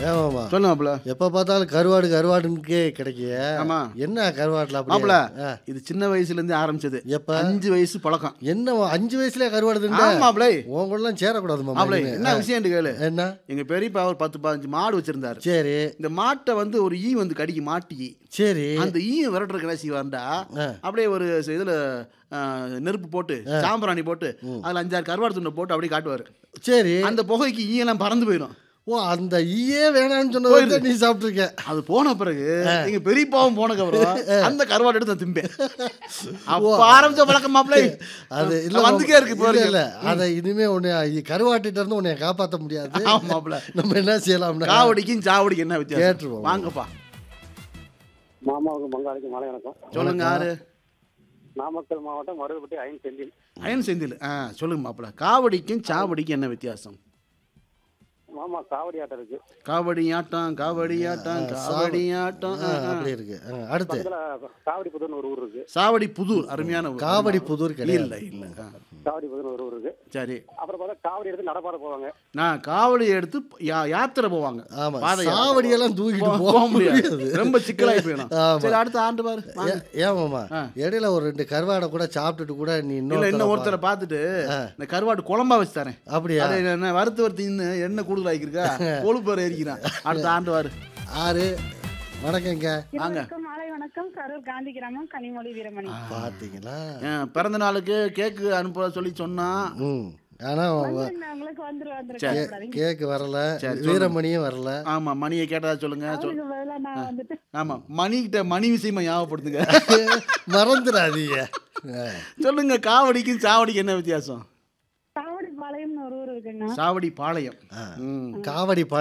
ஏமாமா சொல்லு மாப்பிள எப்ப பார்த்தாலும் கருவாடு கருவாடுன்னுக்கே கிடைக்கிய ஆமா. என்ன கருவாடுல மாப்பிள அப்படி ஆ. இது சின்ன வயசுல இருந்து ஆரம்பிச்சது எப்ப அஞ்சு வயசு பழக்கம் என்ன அஞ்சு வயசுல கருவாடு தின்ன ஆமா மாப்பிள உன் கூடலாம் சேரக்கூடாது மாமா மாப்பிள இனிமே. என்ன விஷயம் கேளு என்ன எங்க பெரியப்பா ஒரு பத்து பதினஞ்சு மாடு வச்சிருந்தாரு சரி இந்த மாட்டை வந்து ஒரு ஈ வந்து கடிக்கு மாட்டி ஈ. சரி அந்த ஈயை விரட்டுற என்ன செய்வார்டா ஆ. அப்படியே ஒரு ச- இதுல ஆ, நெருப்பு போட்டு சாம்பிராணி போட்டு அதுல அஞ்சாறு கருவாடு துண்டை போட்டு அப்படியே காட்டுவாரு சரி அந்த புகைக்கு ஈயெல்லாம் பறந்து போயிடும் ஓ அந்த ஈயே வேணாம்னு சொன்னது நீ சாப்பிட்டுருக்க அது போன பிறகு எங்க பெரியப்பாவும் போனதுக்கு அப்புறம் அந்த கருவாடு எடுத்து நான் திம்பேன் அப்ப ஆரம்பிச்ச பழக்கம் மாப்பிள்ளை அது இல்ல அது வந்துக்கே இருக்கு இப்போ இல்ல வரைக்கும். இல்ல அதை இனிமே உன்னை கருவாட்டிட்ட இருந்து உன்னை காப்பாத்த முடியாது ஆமா மாப்பிள்ளை நம்ம என்ன செய்யலாம்னா காவடிக்கும் சாவடிக்கும் என்ன வித்தியாசம் கேட்டுருவோம். வாங்கப்பா மாமாவுக்கு பங்காளிக்கு மாலை வணக்கம் சொல்லுங்க யாரு நாமக்கல் மாவட்டம் மருதுப்பட்டி ஐந்து செந்தில் அயன் செந்தில் ஆ சொல்லுங்க மாப்பிள்ளை காவடிக்கும் சாவடிக்கும் என்ன வித்தியாசம் மாமா காவடி ஆட்டம் இருக்கு காவடி ஆட்டம் காவடி ஆட்டம் காவடி ஆட்டம் ஆ, ஆ, ஆ. அப்படி இருக்கு ஆ, அடுத்து பக்கத்துல காவடி புதூர்னு ஒரு ஊர் இருக்கு சாவடி புதூர் அருமையான ஊர். காவடி புதூர் கிடையாது இல்ல இல்ல ஆ. காவடி புதூர்னு ஒரு ஊர் இருக்கு சரி அப்புறம் பார்த்தா காவடி எடுத்து நடப்பாத போவாங்க நான் காவடி எடுத்து யா- யாத்திரை போவாங்க ஆமா பாதை யாத்திரை. சாவடியெல்லாம் தூக்கிட்டு போ- போக போக முடியாது முடியாது ரொம்ப சிக்கலாகி போயிடும் ஆமா. சரி அடுத்த ஆண்டு பாரு வாங்க. ஏ- ஏமாமா ஆ. இடையில ஒரு ரெண்டு கருவாடை கூட சாப்பிட்டுட்டு கூட நீ இல்ல இன்னும் இன்னும் ஒருத்தரை பார்த்துட்டு இந்த கருவாடு குழம்பா வச்சு தரேன் அப்படியா அதை என்ன வறுத்து வறுத்து இன்னும் எண்ணெய் கூடுதல் ஆகிருக்கா கொழுப்பு வர எரிக்கிறான் அடுத்த ஆண்டு வாரு ஆறு வணக்கங்க வாங்க வணக்கம் மாலை வணக்கம் கரூர் காந்தி கிராமம் கனிமொழி வீரமணி பாத்தீங்களா என் பிறந்த நாளுக்கு கேக்கு அனுப்ப சொல்லி சொன்னா ம் ஆனா வந்துருங்க, உங்களுக்கு வந்துரு வந்துரு கேக்கு வரல சரி, வீரமணியும் வரல ஆமா மணியை கேட்டதா சொல்லுங்க சொல் அதுக்கு பதிலா நான் வந்துட்டு ஆமா மணிக்கிட்ட மணி விஷயமா ஞாபகப்படுத்துங்க மறந்துடாதீங்க ஆ. சொல்லுங்க காவடிக்கும் சாவடிக்கும் என்ன வித்தியாசம் சாவடி பாளையம்னு ஒரு ஊர் இருக்குங்க சாவடி பாளையம் ம் காவடி